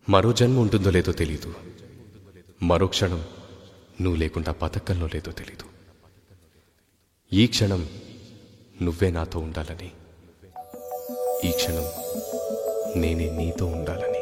మరో జన్మ ఉంటుందో లేదో తెలీదు మరో క్షణం నువ్వు లేకుండా పథకంలో లేదో తెలీదు ఈ క్షణం నువ్వే నాతో ఉండాలని ఈ క్షణం నేనే నీతో ఉండాలని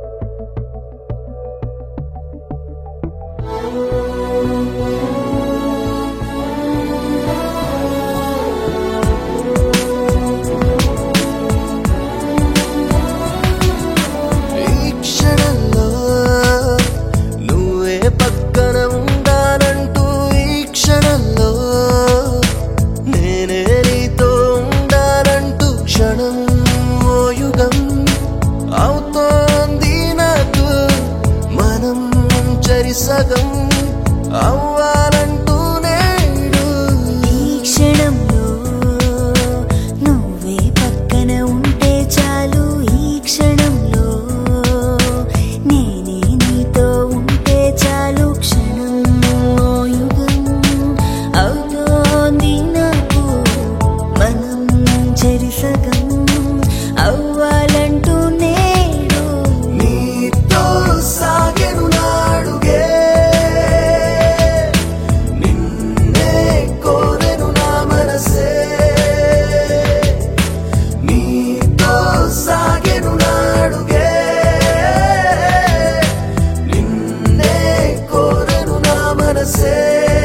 ఈ క్షణంలో నువ్వే పక్కన ఉండాలంటూ ఈ క్షణంలో నేనే నీతో ఉండాలంటూ క్షణం ఓ యుగం అవుతోంది నాకు మనం చరిసగం అవ్వాలంటూ నేడు ఈ క్షణంలో నువ్వే పక్కన ఉంటే చాలు ఈ క్షణంలో నేనే నీతో ఉంటే చాలు క్షణం ఓ యుగం అవుతోంది నాకు మనం చెరిసగం అవ్వాలంటూ నేడు నీతో సాగెను నాడుగే నిన్నే కోరెను నా మనసే నీతో సాగెను నాడుగే నిన్నే కోరెను నా మనసే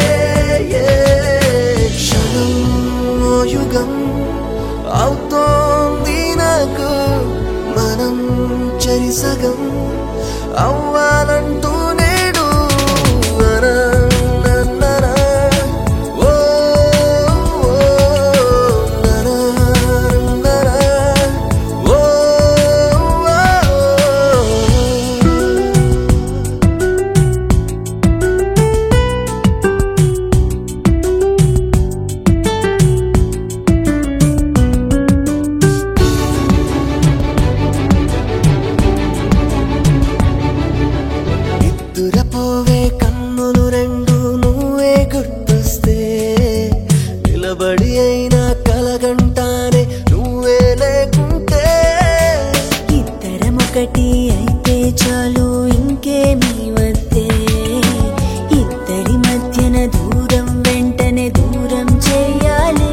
క్షణం ఓ యుగం అవుతోంది నాకు మనం చెరిసగం అవ్వాలంటూ నేడు ననననన. ఓ, ఓ, ననననన. ఓ, ఓ. నిద్దురపోవే కన్నులు రెండు నువ్వే గుర్తొస్తే నిలబడి అయినా కలగంటానే నువ్వే లేకుంటే ఇద్దరం ఒకటి అయితే చాలు ఇంకేమీ వద్దే ఇద్దరి మధ్యన దూరం వెంటనే దూరం చేయాలే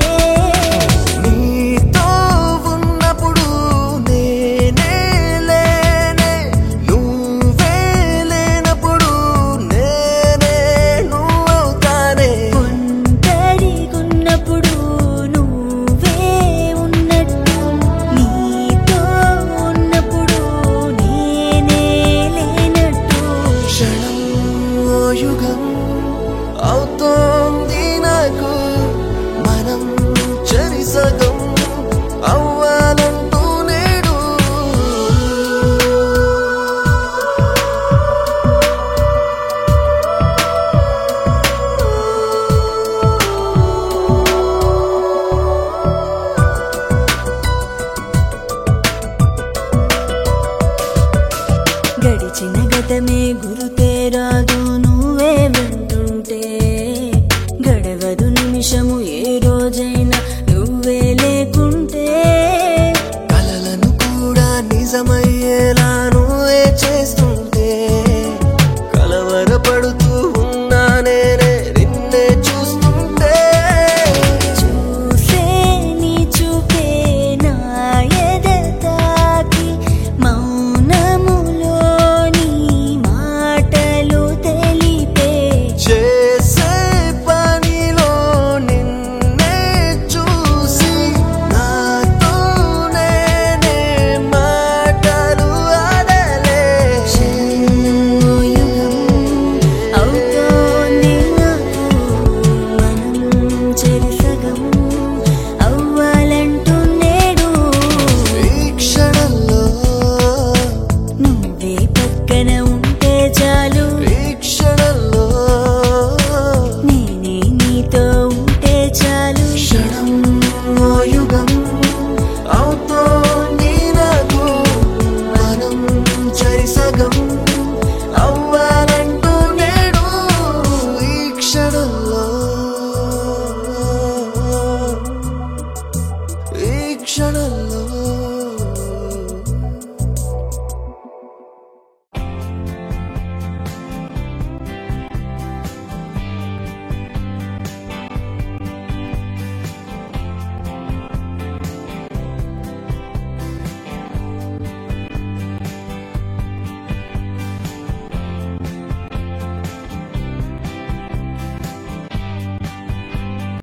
నీతో ఉన్నప్పుడు నేనే లేనే నువ్వే లేనప్పుడు నేనే నువ్వవుతానే ఒంటరిగున్నప్పుడు నువ్వే ఉన్నట్టు నీతో ఉన్నప్పుడు నేనే లేనట్టు క్షణం ఓ యుగం అవుతోంది నాకు మనం చరిసగం అవ్వాలంటూ నేడు గడిచిన గతమే గురుతే రాదు నువ్వే వెంటుంటే గడవదు నిమిషము ఏ రోజైనా నువ్వే లేకుంటే కలలను కూడా నిజమయ్యేలా నువ్వే చేస్తుంటే